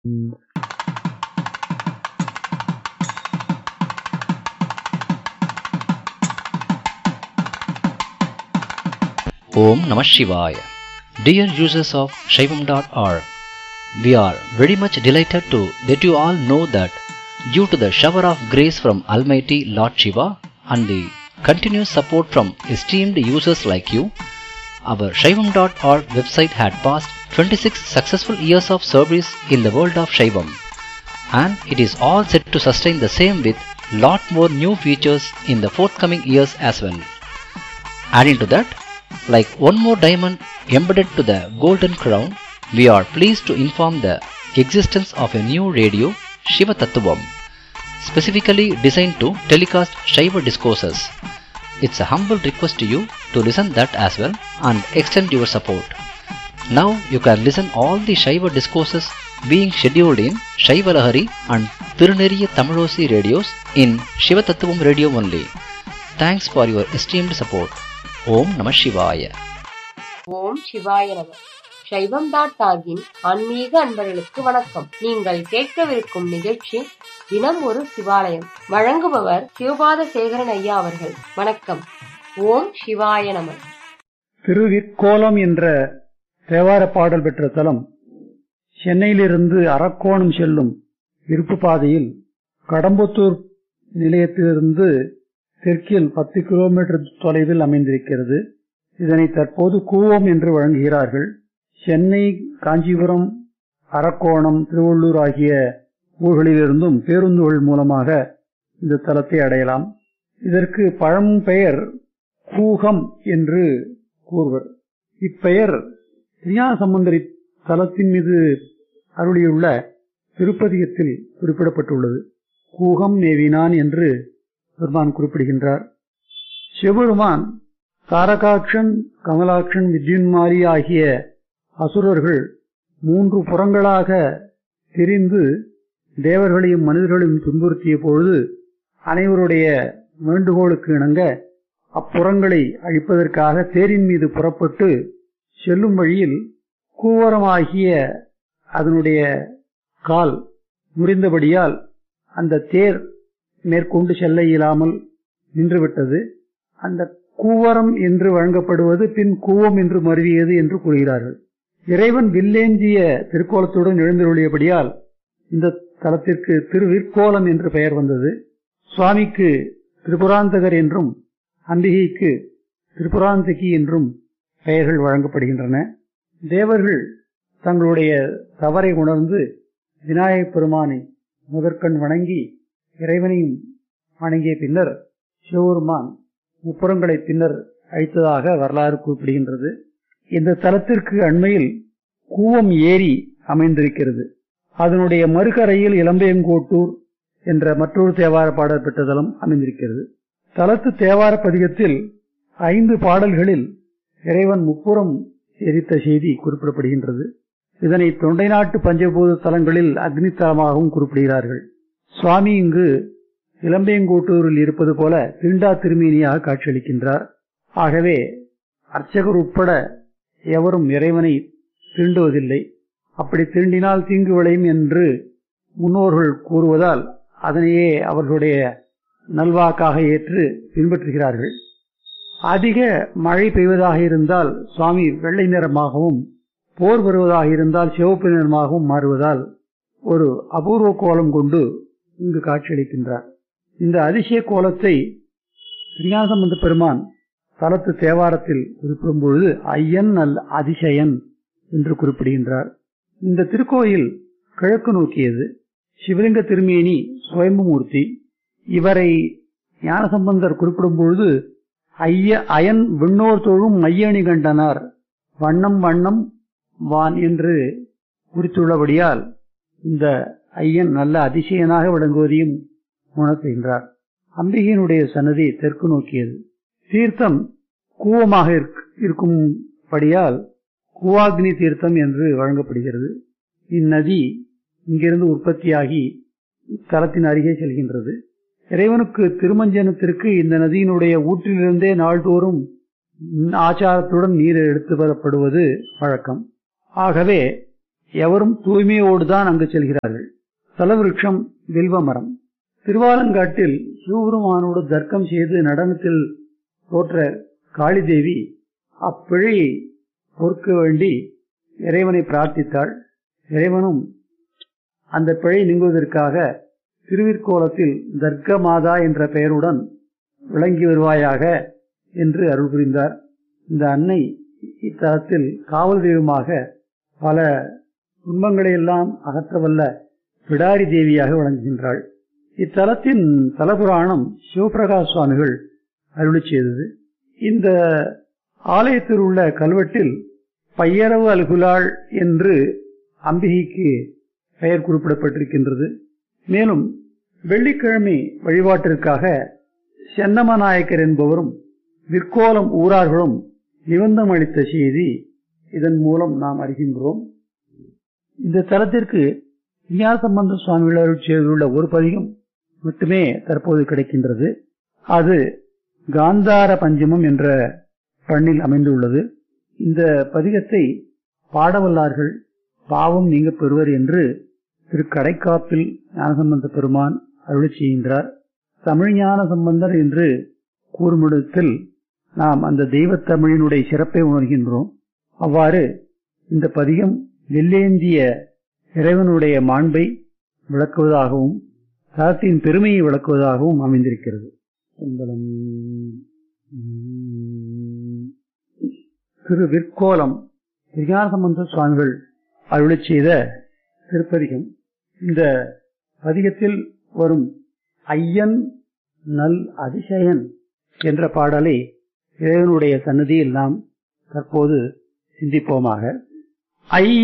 Om Namah Shivaya. Dear users of Shaivam.org, we are very much delighted to let you all know that due to the shower of grace from Almighty Lord Shiva and the continuous support from esteemed users like you, our Shaivam.org website had passed 26 successful years of service in the world of Shaivam and it is all set to sustain the same with lot more new features in the forthcoming years as well. Adding to that, like one more diamond embedded to the golden crown, we are pleased to inform the existence of a new radio, Shiva Tattvam, specifically designed to telecast Shiva discourses. It's a humble request to you to listen that as well and extend your support. Now you can listen all the Shiva discourses being scheduled in Shiva Lahari and Tiruneriya Tamilosi radios in Shiva Tattvam radio only. Thanks for your esteemed support. ஓம் நம சிவாய ஓம் சிவாய நம சைவம் dot ஆகின் ஆன்மீக அன்பர்களுக்கு வணக்கம் நீங்கள் கேட்கவிருக்கும் நிகழ்ச்சி தினம் ஒரு சிவாலயம் வழங்குபவர் சிவபாத சேகரன் ஐயா அவர்கள் வணக்கம் ஓம் சிவாய நம திருவிற்கோலம் என்ற தேவார பாடல் பெற்ற தலம் சென்னையிலிருந்து அரக்கோணம் செல்லும் இருப்பு பாதையில் கடம்பத்தூர் நிலையத்திலிருந்து தெற்கில் பத்து கிலோமீட்டர் தொலைவில் அமைந்திருக்கிறது இதனை தற்போது கூவம் என்று வழங்குகிறார்கள் சென்னை காஞ்சிபுரம் அரக்கோணம் திருவள்ளூர் ஆகிய ஊர்களிலிருந்தும் பேருந்துகள் மூலமாக இந்த தலத்தை அடையலாம் இதற்கு பழம் பெயர் கூகம் என்று கூறுவர் இப்பெயர் ஞான சம்பந்தரி தலத்தின் மீது அருளியுள்ள திருப்பதிகத்தில் குறிப்பிடப்பட்டுள்ளது கூகம் மேவினான் என்று பெருமான் குறிப்பிடுகின்றார் சிவபெருமான் தாரகாட்சன் கமலாட்சன் வித்யுன்மாரி ஆகிய அசுரர்கள் மூன்று புறங்களாக திரிந்து தேவர்களையும் மனிதர்களையும் துன்புறுத்திய பொழுது அனைவருடைய வேண்டுகோளுக்கு இணங்க அப்புறங்களை அழிப்பதற்காக தேரின் மீது புறப்பட்டு செல்லும் வழியில் கூவரமாகிய அதனுடைய கால் முறிந்தபடியால் அந்த தேர் மேற்கொண்டு செல்ல இயலாமல் நின்றுவிட்டது அந்த கூவரம் என்று வழங்கப்படுவது பின் கூவம் என்று மருவியது என்று கூறுகிறார்கள் இறைவன் வில்லேந்திய திருக்கோலத்துடன் எழுந்தருளியபடியால் இந்த தலத்திற்கு திருவிற்கோலம் என்று பெயர் வந்தது சுவாமிக்கு திரிபுராந்தகர் என்றும் அம்பிகைக்கு திரிபுராந்தகி என்றும் பெயர்கள் வழங்கப்படுகின்றன தேவர்கள் தங்களுடைய தவறை உணர்ந்து விநாயகப் பெருமானை முதற்கண் வணங்கி இறைவனையும் வணங்கிய பின்னர் சிவபெருமான் முப்புறங்களை பின்னர் அழித்ததாக வரலாறு குறிப்பிடுகின்றது இந்த தலத்திற்கு அண்மையில் கூவம் ஏரி அமைந்திருக்கிறது அதனுடைய மறுகரையில் இளம்பையங்கோட்டூர் என்ற மற்றொரு தேவார பாடல் பெற்ற தலம் அமைந்திருக்கிறது தலத்து தேவார பதிகத்தில் ஐந்து பாடல்களில் இறைவன் முப்புறம் எரித்த செய்தி குறிப்பிடப்படுகின்றது இதனை தொண்டை நாட்டு பஞ்சபூத தலங்களில் அக்னி தலமாகவும் குறிப்பிடுகிறார்கள் சுவாமி இங்கு இளம்பையங்கோட்டூரில் இருப்பது போல திருண்டா திருமேனியாக காட்சியளிக்கின்றார் ஆகவே அர்ச்சகர் உட்பட எவரும் இறைவனை தீண்டுவதில்லை அப்படி தீண்டினால் தீங்கு விளையும் என்று முன்னோர்கள் கூறுவதால் அதனையே அவர்களுடைய நல்வாக்காக ஏற்று பின்பற்றுகிறார்கள் அதிக மழை பெய்வதாக இருந்தால் சுவாமி வெள்ளை நிறமாகவும் போர் வருவதாக இருந்தால் சிவப்பு நிறமாகவும் மாறுவதால் ஒரு அபூர்வ கோலம் கொண்டு இங்கு காட்சியளிக்கின்றார் இந்த அதிசய கோலத்தை ஸ்ரீநாசம்பந்த பெருமான் தலத்து தேவாரத்தில் குறிப்பிடும் பொழுது ஐயன் நல் அதிசயன் என்று குறிப்பிடுகின்றார் இந்த திருக்கோயில் கிழக்கு நோக்கியது சிவலிங்க திருமேனி சுயம்புமூர்த்தி இவரை ஞானசம்பந்தர் குறிப்பிடும் பொழுது ஐய அயன் விண்ணோர் தொழும் மையணி கண்டனார் வண்ணம் வண்ணம் வான் என்று குறித்துள்ளபடியால் இந்த ஐயன் நல்ல அதிசயனாக விளங்குவதையும் உணர்த்துகின்றார் அம்பிகையினுடைய சன்னதி தெற்கு நோக்கியது தீர்த்தம் கூவமாக இருக்கும்படியால் கூவாக்னி தீர்த்தம் என்று வழங்கப்படுகிறது இந்நதி இங்கிருந்து உற்பத்தியாகி தலத்தின் அருகே செல்கின்றது இறைவனுக்கு திருமஞ்சனத்திற்கு இந்த நதியினுடைய ஊற்றிலிருந்தே நாள்தோறும் ஆச்சாரத்துடன் நீர் எடுத்து வரப்படுவது வழக்கம் ஆகவே எவரும் தூய்மையோடுதான் அங்கு செல்கிறார்கள் தலவிருட்சம் வில்வ மரம் திருவாலங்காட்டில் சிவபெருமானோடு தர்க்கம் செய்து நடனத்தில் தோற்ற காளிதேவி அப்பிழையை பொறுக்க வேண்டி இறைவனை பிரார்த்தித்தாள் இறைவனும் அந்த பிழை நீங்குவதற்காக திருவிற்கோலத்தில் தர்க்க மாதா என்ற பெயருடன் விளங்கி வருவாயாக என்று அருள் புரிந்தார் இந்த அன்னை இத்தலத்தில் காவல் தெய்வமாக பல துன்பங்களை எல்லாம் அகற்றவல்ல பிடாரி தேவியாக விளங்குகின்றாள் இத்தலத்தின் தலபுராணம் சிவபிரகாஷ் சுவாமிகள் அருளி செய்தது இந்த ஆலயத்தில் உள்ள கல்வெட்டில் பையரவு அல்குலாள் என்று அம்பிகைக்கு பெயர் குறிப்பிடப்பட்டிருக்கின்றது மேலும் வெள்ளிக்கிழமை வழிபாட்டிற்காக சென்னமநாயக்கர் என்பவரும் விற்கோலம் ஊரார்களும் நிபந்தம் அளித்த செய்தி இதன் மூலம் நாம் அறிகின்றோம் இந்த தலத்திற்கு விஞ்ஞான சம்பந்த சுவாமிகள் அருள் செய்துள்ள ஒரு பதிகம் மட்டுமே தற்போது கிடைக்கின்றது அது காந்தார பஞ்சமம் என்ற பண்ணில் அமைந்துள்ளது இந்த பதிகத்தை பாடவல்லார்கள் பாவம் நீங்க பெறுவர் என்று திரு கடைக்காப்பில் ஞானசம்பந்த பெருமான் அருளி செய்கின்றார் தமிழ் ஞான சம்பந்தர் என்று கூறுமிடத்தில் நாம் அந்த தெய்வத் தமிழினுடைய சிறப்பை உணர்கின்றோம் அவ்வாறு இந்த பதிகம் வெள்ளேந்திய இறைவனுடைய மாண்பை விளக்குவதாகவும் தலத்தின் பெருமையை விளக்குவதாகவும் அமைந்திருக்கிறது சுந்தரம் திரு விற்கோலம் விஞ்ஞானசம்பந்த சுவாமிகள் அருளி செய்த திருப்பதிகம் இந்த பதிகத்தில் வரும் ஐயன் நல் அதிசயன் என்ற பாடலை இறைவனுடைய சன்னதியில் நாம் தற்போது சிந்திப்போமாக ஐ